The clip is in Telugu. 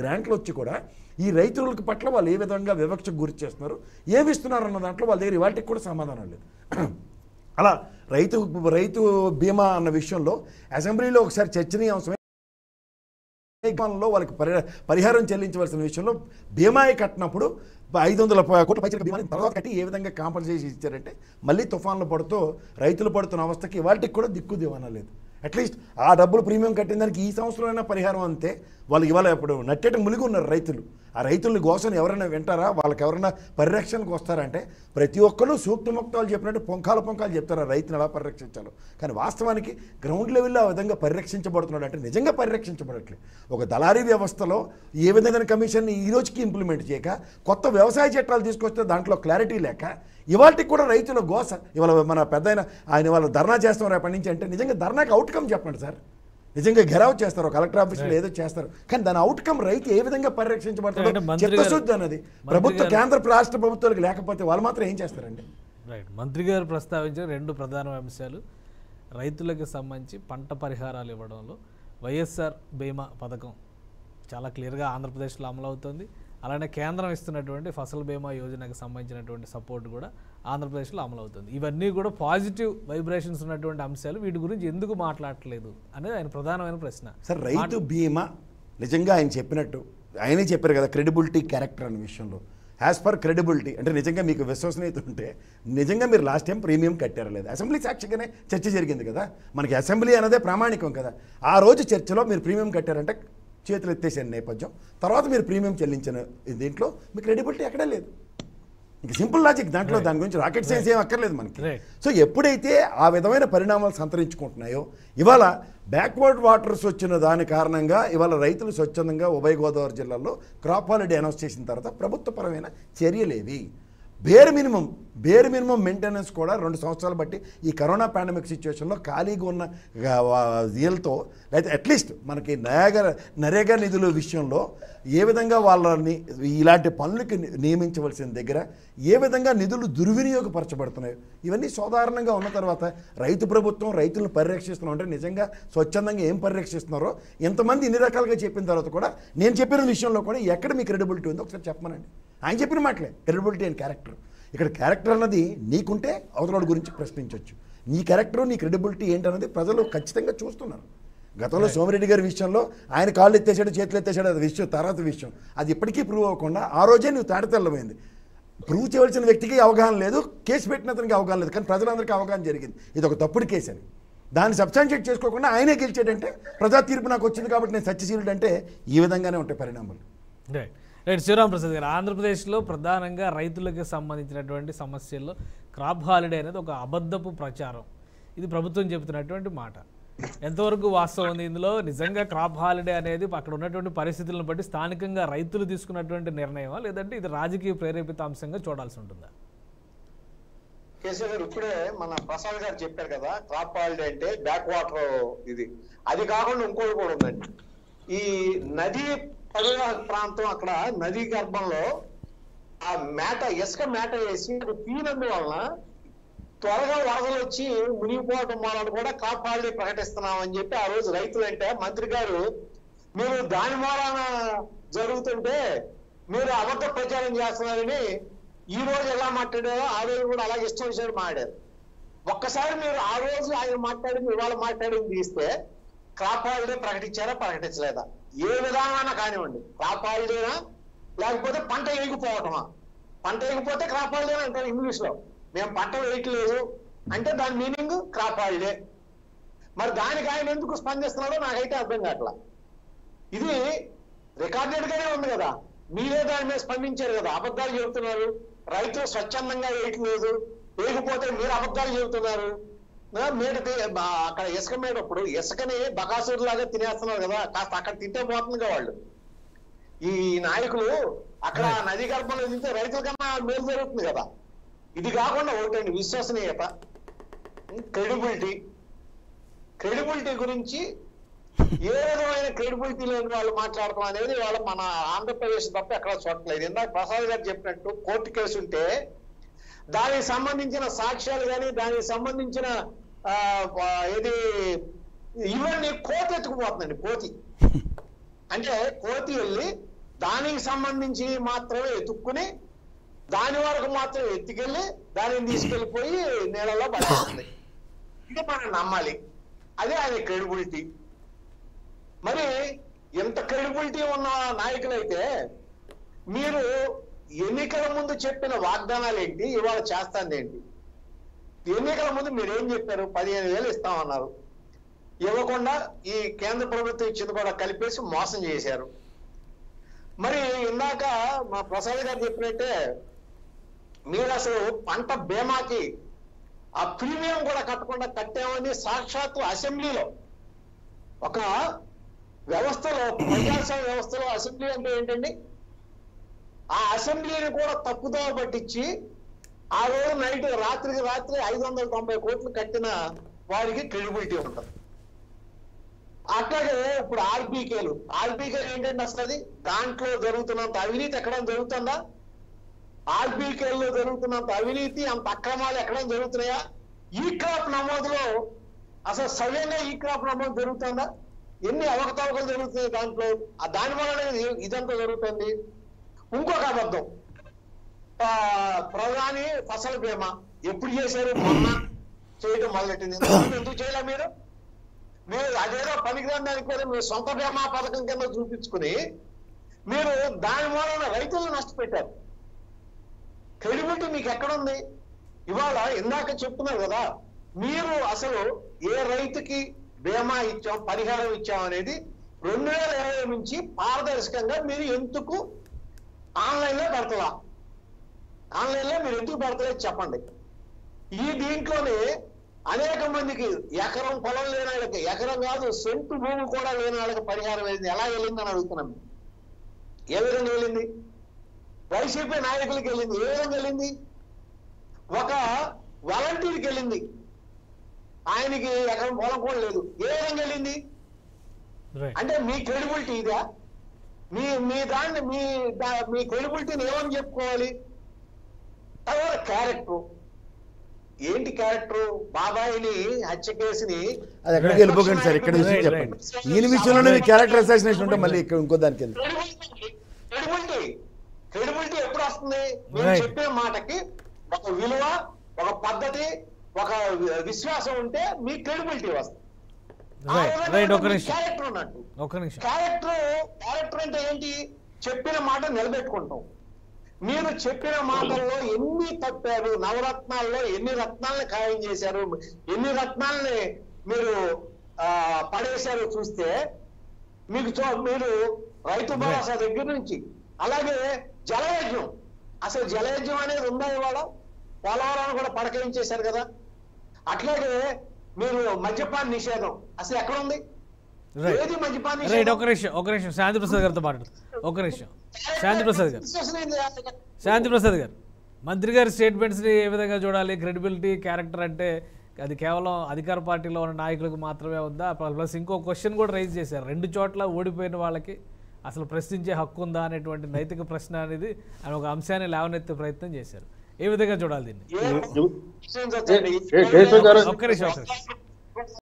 గ్రాంట్లు వచ్చి కూడా ఈ రైతులకు పట్ల వాళ్ళు ఏ విధంగా వివక్షకు గురి చేస్తున్నారు ఏమి ఇస్తున్నారు అన్న దాంట్లో వాళ్ళ దగ్గర వాటికి కూడా సమాధానం లేదు అలా రైతు రైతు బీమా అన్న విషయంలో అసెంబ్లీలో ఒకసారి చర్చనీయాంశమే లో వాళ్ళకి పరి పరిహారం చెల్లించవలసిన విషయంలో బీమాయి కట్టినప్పుడు ఐదు వందల ప- కోట్ల పైసలు బీమాని తర్వాత కట్టి ఏ విధంగా కాంపన్సేషన్ ఇచ్చారంటే మళ్ళీ తుఫాన్లు పడుతూ రైతులు పడుతున్న అవస్థకి వాటికి కూడా దిక్కు దివానా లేదు అట్లీస్ట్ ఆ డబ్బులు ప్రీమియం కట్టిన దానికి ఈ సంవత్సరమైనా పరిహారం అంతే వాళ్ళకి ఇవాళ ఇప్పుడు నట్టేట మునిగి ఉన్నారు రైతులు ఆ రైతుల్ని గోసని ఎవరైనా వింటారా వాళ్ళకి ఎవరైనా పరిరక్షణకు వస్తారంటే ప్రతి ఒక్కరు సూక్తముక్తాలు చెప్పినట్టు పొంకాల పొంకాలు చెప్తారు ఆ రైతుని ఎలా పరిరక్షించాలో కానీ వాస్తవానికి గ్రౌండ్ లెవెల్లో ఆ విధంగా పరిరక్షించబడుతున్నాడు అంటే నిజంగా పరిరక్షించబడట్లేదు ఒక దళారీ వ్యవస్థలో ఏ విధంగా కమిషన్ని ఈ రోజుకి ఇంప్లిమెంట్ చేయక కొత్త వ్యవసాయ చట్టాలు తీసుకొస్తే దాంట్లో క్లారిటీ లేక ఇవాళకి కూడా రైతుల గోస ఇవాళ మన పెద్ద ఆయన ఆయన వాళ్ళు ధర్నా చేస్తాం రేపటి నుంచి అంటే నిజంగా ధర్నాకి అవుట్కమ్ చెప్పండి సార్ నిజంగా గెరావ్ చేస్తారు కలెక్టర్ ఆఫీస్లో ఏదో చేస్తారు కానీ దాని అవుట్కమ్ రైతు ఏ విధంగా అంటే పరిరక్షించబడుతుందో మంత్రి గారు- చిత్తశుద్ధి అన్నది మంత్రి ప్రభుత్వ గారు- కేంద్ర రాష్ట్ర ప్రభుత్వాలకు లేకపోతే వాళ్ళు మాత్రం ఏం చేస్తారండి రైట్ మంత్రి గారు ప్రస్తావించిన రెండు ప్రధాన అంశాలు రైతులకు సంబంధించి పంట పరిహారాలు ఇవ్వడంలో వైఎస్ఆర్ బీమా పథకం చాలా క్లియర్గా ఆంధ్రప్రదేశ్లో అమలవుతుంది అలానే కేంద్రం ఇస్తున్నటువంటి ఫసల్ బీమా యోజనకు సంబంధించినటువంటి సపోర్ట్ కూడా ఆంధ్రప్రదేశ్లో అమలవుతుంది ఇవన్నీ కూడా పాజిటివ్ వైబ్రేషన్స్ ఉన్నటువంటి అంశాలు వీటి గురించి ఎందుకు మాట్లాడట్లేదు అనేది ఆయన ప్రధానమైన ప్రశ్న సార్ రైతు బీమా నిజంగా ఆయన చెప్పినట్టు ఆయనే చెప్పారు కదా క్రెడిబిలిటీ క్యారెక్టర్ అనే విషయంలో యాజ్ పర్ క్రెడిబిలిటీ అంటే నిజంగా మీకు విశ్వసనీయత ఉంటే నిజంగా మీరు లాస్ట్ టైం ప్రీమియం కట్టారా లేదా అసెంబ్లీ సాక్షిగానే చర్చ జరిగింది కదా మనకి అసెంబ్లీ అనేదే ప్రామాణికం కదా ఆ రోజు చర్చలో మీరు ప్రీమియం కట్టారంటే చేతులు ఎత్తేసిన నేపథ్యం తర్వాత మీరు ప్రీమియం చెల్లించిన దీంట్లో మీ క్రెడిబిలిటీ ఎక్కడా లేదు ఇంక సింపుల్ లాజిక్ దాంట్లో దాని గురించి రాకెట్ సైన్స్ ఏం అక్కర్లేదు మనకి Right. సో ఎప్పుడైతే ఆ విధమైన పరిణామాలు సంతరించుకుంటున్నాయో ఇవాళ బ్యాక్వర్డ్ వాటర్స్ వచ్చిన దాని కారణంగా ఇవాళ రైతులు స్వచ్ఛందంగా ఉభయ గోదావరి జిల్లాలో క్రాప్ హాలిడే అనౌన్స్ చేసిన తర్వాత ప్రభుత్వపరమైన చర్యలేవి bare minimum bare minimum maintenance కూడా రెండు సంవత్సరాలు బట్టి ఈ కరోనా పాండమిక్ సిచ్యువేషన్లో ఖాళీగా ఉన్న ఆ, వా- వీళ్ళతో అయితే అట్లీస్ట్ మనకి నరేగా నరేగా నిధుల విషయంలో ఏ విధంగా వాళ్ళని ఇలాంటి పనులకి ని- నియమించవలసిన దగ్గర ఏ విధంగా నిధులు దుర్వినియోగపరచబడుతున్నాయి ఇవన్నీ సాధారణంగా ఉన్న తర్వాత రైతు ప్రభుత్వం రైతులను పరిరక్షిస్తున్నాం అంటే నిజంగా స్వచ్ఛందంగా ఏం పరిరక్షిస్తున్నారో ఎంతమంది ఇన్ని రకాలుగా చెప్పిన తర్వాత కూడా నేను చెప్పిన విషయంలో కూడా ఎక్కడ మీ క్రెడిబిలిటీ ఉందో ఒకసారి చెప్పమనండి ఆయన చెప్పిన మాటలే క్రెడిబిలిటీ అండ్ క్యారెక్టర్ ఇక్కడ క్యారెక్టర్ అన్నది నీకుంటే అవతల గురించి ప్రశ్నించవచ్చు నీ క్యారెక్టర్ నీ క్రెడిబిలిటీ ఏంటన్నది ప్రజలు ఖచ్చితంగా చూస్తున్నారు గతంలో సోమిరెడ్డి గారి విషయంలో ఆయన కాళ్ళు ఎత్తేసాడు చేతులు ఎత్తేసాడు అది విషయం తర్వాత విషయం అది ఇప్పటికీ ప్రూవ్ అవ్వకుండా ఆ రోజే నువ్వు తాడతెల్లమైంది ప్రూవ్ చేయవలసిన వ్యక్తికి అవగాహన లేదు కేసు పెట్టిన అతనికి అవగాహన లేదు కానీ ప్రజలందరికీ అవగాహన జరిగింది ఇది ఒక తప్పుడు కేసు అని దాన్ని సబ్స్టాన్షియేట్ చేసుకోకుండా ఆయనే గెలిచాడంటే ప్రజా తీర్పు నాకు వచ్చింది కాబట్టి నేను సత్యశీలుడు అంటే ఈ విధంగానే ఉంటాయి పరిణామాలు రైట్ రైట్ శివరామ్ ప్రసాద్ గారు ఆంధ్రప్రదేశ్లో ప్రధానంగా రైతులకు సంబంధించినటువంటి సమస్యల్లో క్రాప్ హాలిడే అనేది ఒక అబద్ధపు ప్రచారం ఇది ప్రభుత్వం చెబుతున్నటువంటి మాట ఎంతవరకు వాస్తవం ఉంది ఇందులో నిజంగా క్రాప్ హాలిడే అనేది అక్కడ ఉన్నటువంటి పరిస్థితులను బట్టి స్థానికంగా రైతులు తీసుకున్నటువంటి నిర్ణయమా లేదంటే ఇది రాజకీయ ప్రేరేపిత అంశంగా చూడాల్సి ఉంటుందా కేసీఆర్ గారు ఇప్పుడే మన ప్రసాద్ గారు చెప్పారు కదా క్రాప్ హాలిడే అంటే బ్యాక్ వాటర్ ఇది అది కాకుండా ఇంకోటి కూడా ఉందండి ఈ నది పరివాహక ప్రాంతం అక్కడ నదీ గర్భంలో ఆ మేట ఇసుక మేట వేసి అది తీనందువలన త్వరగా వరదలు వచ్చి మునిగిపోవడం వలన కూడా క్రాప్ హాలిడే ప్రకటిస్తున్నామని చెప్పి ఆ రోజు రైతులు అంటే మంత్రి గారు మీరు దాని మూలాన జరుగుతుంటే మీరు అబద్ధ ప్రచారం చేస్తున్నారని ఈ రోజు ఎలా మాట్లాడారో ఆ రోజు కూడా అలాగే ఇష్టం వచ్చినట్టు మాట్లాడారు ఒక్కసారి మీరు ఆ రోజు ఆయన మాట్లాడింది ఇవాళ మాట్లాడింది తీస్తే క్రాప్ హాలిడే ప్రకటించారా ప్రకటించలేదా ఏ విధానమైనా కానివ్వండి క్రాప్ హాలిడేనా లేకపోతే పంట ఎగిపోవటమా పంట ఎగిపోతే క్రాప్ హాలిడే అంటారు ఇంగ్లీష్ లో మేము పంట వేయట్లేదు అంటే దాని మీనింగ్ క్రాప్ హాలిడే మరి దానికి ఆయన ఎందుకు స్పందిస్తున్నాడో నాకైతే అర్థం కావట్లా ఇది రికార్డెడ్ గానే ఉంది కదా మీరే దాని మీద స్పందించారు కదా అబద్ధాలు చెబుతున్నారు రైతులు స్వచ్ఛందంగా వేయట్లేదు వేయకపోతే మీరు అబద్ధాలు చెబుతున్నారు ఆ, మేట తీ- బా- అక్కడ ఇసుక మేటప్పుడు ఇసుకని బకాసురు లాగా తినేస్తున్నారు కదా కాస్త అక్కడ తింటే పోతుందిగా వాళ్ళు ఈ నాయకులు అక్కడ నది గర్భంలో తింటే రైతుల కన్నా మేలు జరుగుతుంది కదా ఇది కాకుండా ఒకటండి విశ్వసనీయత క్రెడిబిలిటీ క్రెడిబిలిటీ గురించి ఏ విధమైన క్రెడిబిలిటీ లేని వాళ్ళు మాట్లాడటం అనేది వాళ్ళ మన ఆంధ్రప్రదేశ్ తప్ప ఎక్కడ చూడట్లేదు ఇందాక ప్రసాద్ గారు చెప్పినట్టు కోర్టు కేసు ఉంటే దానికి సంబంధించిన సాక్ష్యాలు కానీ దానికి సంబంధించిన ఆ, ఆ, ఏది ఇవన్నీ కోర్టు ఎత్తుకుపోతుందండి కోతి అంటే కోతి వెళ్ళి దానికి సంబంధించి మాత్రమే ఎత్తుక్కుని దాని వరకు మాత్రం ఎత్తుకెళ్ళి దానిని తీసుకెళ్లిపోయి నీళ్ళలో పడేస్తుంది ఇది మనం నమ్మాలి అదే ఆయన క్రెడిబిలిటీ మరి ఎంత క్రెడిబిలిటీ ఉన్న నాయకులైతే మీరు ఎన్నికల ముందు చెప్పిన వాగ్దానాలు ఏంటి ఇవాళ చేస్తాంది ఏంటి ఎన్నికల ముందు మీరు ఏం చెప్పారు పదిహేను వేలు ఇస్తామన్నారు ఇవ్వకుండా ఈ కేంద్ర ప్రభుత్వం ఇచ్చింది కూడా కలిపేసి మోసం చేశారు మరి ఇందాక మా ప్రసాద్ గారు చెప్పినట్టే మీరు అసలు పంట బీమాకి ఆ ప్రీమియం కూడా కట్టకుండా కట్టామని సాక్షాత్తు అసెంబ్లీలో ఒక వ్యవస్థలో ప్రజాస్వామ్య వ్యవస్థలో అసెంబ్లీ అంటే ఏంటండి ఆ అసెంబ్లీని కూడా తప్పుదోవ పట్టించి ఆ రోజు నైట్ రాత్రికి రాత్రి ఐదు వందల తొంభై కోట్లు కట్టిన వారికి క్రెడిబిలిటీ ఉంటుంది అట్లాగే ఇప్పుడు ఆర్బీకేలు ఆర్బీకేలు ఏంటంటే అసలు అది దాంట్లో జరుగుతున్నంత అవినీతి ఎక్కడ జరుగుతుందా ఆర్బీకేల్లో జరుగుతున్నంత అవినీతి అంత అక్రమాలు ఎక్కడ జరుగుతున్నాయా ఈ క్రాప్ నమోదులో అసలు సవ్యంగా ఈ క్రాప్ నమోదు జరుగుతుందా ఎన్ని అవకతవకలు జరుగుతున్నాయి దాంట్లో ఆ దాని వలన ఇది- ఇదంతా జరుగుతుంది ఇంకొక అబద్ధం ఆ, ప్రధాని ఫసల్ బీమా ఎప్పుడు చేశారు మొన్న చేయడం మొదలెట్టింది ఇంతకుముందు ఎందుకు చేయలే మీరు మీరు అదేదో పనికిరాని దానికి కూడా మీరు సొంత బీమా పథకం కింద చూపించుకుని మీరు దాని మూలన రైతులను నష్టపెట్టారు క్రెడిబిలిటీ మీకు ఎక్కడుంది ఇవాళ ఇందాక చెప్తున్నారు కదా మీరు అసలు ఏ రైతుకి బీమా ఇచ్చాం పరిహారం ఇచ్చాం అనేది రెండు వేల ఇరవై నుంచి పారదర్శకంగా మీరు ఎందుకు ఆన్లైన్ లో పెడతలా ఆన్లైన్ లో మీరు ఎందుకు పెడతలేదు చెప్పండి ఈ దీంట్లోనే అనేక మందికి ఎకరం పొలం లేని వాళ్ళకి ఎకరం కాదు సెంటు భూమి కూడా లేని వాళ్ళకి పరిహారం వెళ్ళింది ఎలా వెళ్ళిందని అడుగుతున్నాం ఏ విధంగా వెళ్ళింది వైసీపీ నాయకులకి వెళ్ళింది ఏ విధంగా వెళ్ళింది ఒక వాలంటీర్కి వెళ్ళింది ఆయనకి ఎకరం పొలం కూడా లేదు ఏ విధంగా వెళ్ళింది రైట్ అంటే మీ క్రెడిబిలిటీ ఇదా మీ మీ దాన్ని మీ దా- మీ క్రెడిబిలిటీని ఏమని చెప్పుకోవాలి తర్వాత క్యారెక్టర్ ఏంటి క్యారెక్టర్ బాబాయిని హత్య కేసుని అది ఎక్కడికి వెళ్ళిపోకండి సార్ ఇక్కడ విషయం Right, చెప్పండి ఈయన విషయంలోనే మీ క్యారెక్టర్ అసాసినేషన్ ఉంటే మళ్ళీ ఇక్కడ ఇంకో దానికి వెళ్ళి క్రెడిబిలిటీ క్రెడిబిలిటీ ఎప్పుడు వస్తుంది మీరు Right. చెప్పే మాటకి ఒక విలువ ఒక పద్ధతి ఒక వి- విశ్వాసం ఉంటే మీ క్రెడిబిలిటీ వస్తుంది రైట్ రైట్ ఒక నిమిషం క్యారెక్టర్ ఉన్నట్టు ఒక నిమిషం క్యారెక్టర్ క్యారెక్టర్ అంటే ఏంటి చెప్పిన మాట నిలబెట్టుకుంటాం మీరు చెప్పిన మాటల్లో ఎన్ని తప్పారు నవరత్నాల్లో ఎన్ని రత్నాలని ఖాయం చేశారు ఎన్ని రత్నాలని మీరు ఆ, పడేశారు చూస్తే మీకు చూ- మీరు రైతు భరోసా దగ్గర నుంచి అలాగే జలయజ్ఞం అసలు జలయజ్ఞం అనేది ఉందా ఇవాళ పోలవరాన్ని కూడా పడకయించేశారు కదా అట్లాగే మీరు మద్యపాన నిషేధం అసలు ఎక్కడ ఉంది రైట్ ఏది మద్యపాన రైట్ నిషేధం? ఒక నిమిషం ఒక నిమిషం శాంతి ప్రసాద్ గారితో మాట్లాడు ఒక నిమిషం శాంతి ప్రసాద్ గారు Discussion ఏంది? శాంతి ప్రసాద్ గారు మంత్రి గారి స్టేట్మెంట్స్ని ఏ విధంగా చూడాలి క్రెడిబిలిటీ క్యారెక్టర్ అంటే అది కేవలం అధికార పార్టీలో ఉన్న నాయకులకు మాత్రమే ఉందా ప్లస్ ఇంకో క్వశ్చన్ కూడా రైజ్ చేశారు రెండు చోట్ల ఓడిపోయిన వాళ్ళకి అసలు ప్రశ్నించే హక్కు ఉందా అనేటువంటి నైతిక ప్రశ్న అనేది ఆయన ఒక అంశాన్ని లేవనెత్తే ప్రయత్నం చేశారు ఏ విధంగా చూడాలి దీన్ని ఏ- ఏ- ప్రశ్నించొచ్చండి. ఏ- కేశవ్ గారు- ఒక్క నిమిషం, ఒక్క నిమిషం.